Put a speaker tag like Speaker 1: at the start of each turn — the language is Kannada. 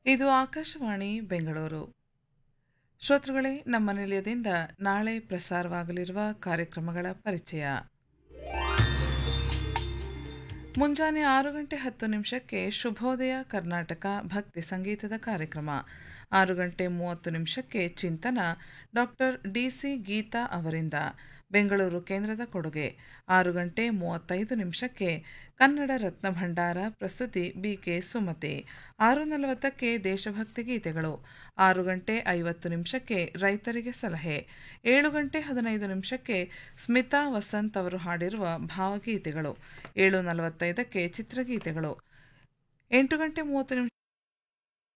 Speaker 1: ಇದು ಆಕಾಶವಾಣಿ ಬೆಂಗಳೂರು ಶ್ರೋತೃಗಳೇ ನಮ್ಮ ನಿಲಯದಿಂದ ನಾಳೆ ಪ್ರಸಾರವಾಗಲಿರುವ ಕಾರ್ಯಕ್ರಮಗಳ ಪರಿಚಯ ಮುಂಜಾನೆ ಆರು ಗಂಟೆ ಹತ್ತು ನಿಮಿಷಕ್ಕೆ ಶುಭೋದಯ ಕರ್ನಾಟಕ ಭಕ್ತಿ ಸಂಗೀತದ ಕಾರ್ಯಕ್ರಮ ಆರು ಗಂಟೆ ಮೂವತ್ತು ನಿಮಿಷಕ್ಕೆ ಚಿಂತನ ಡಾಕ್ಟರ್ ಡಿಸಿ ಗೀತಾ ಅವರಿಂದ ಬೆಂಗಳೂರು ಕೇಂದ್ರದ ಕೊಡುಗೆ ಆರು ಗಂಟೆ ಮೂವತ್ತೈದು ನಿಮಿಷಕ್ಕೆ ಕನ್ನಡ ರತ್ನ ಭಂಡಾರ ಪ್ರಸ್ತುತಿ ಬಿಕೆ ಸುಮತಿ ಆರು ನಲವತ್ತಕ್ಕೆ ದೇಶಭಕ್ತಿ ಗೀತೆಗಳು ಆರು ಗಂಟೆ ಐವತ್ತು ನಿಮಿಷಕ್ಕೆ ರೈತರಿಗೆ ಸಲಹೆ ಏಳು ಗಂಟೆ ಹದಿನೈದು ನಿಮಿಷಕ್ಕೆ ಸ್ಮಿತಾ ವಸಂತ್ ಅವರು ಹಾಡಿರುವ ಭಾವಗೀತೆಗಳು ಏಳು ನಲವತ್ತೈದಕ್ಕೆ ಚಿತ್ರಗೀತೆಗಳು ಎಂಟು ಗಂಟೆ ಮೂವತ್ತು ನಿಮಿಷ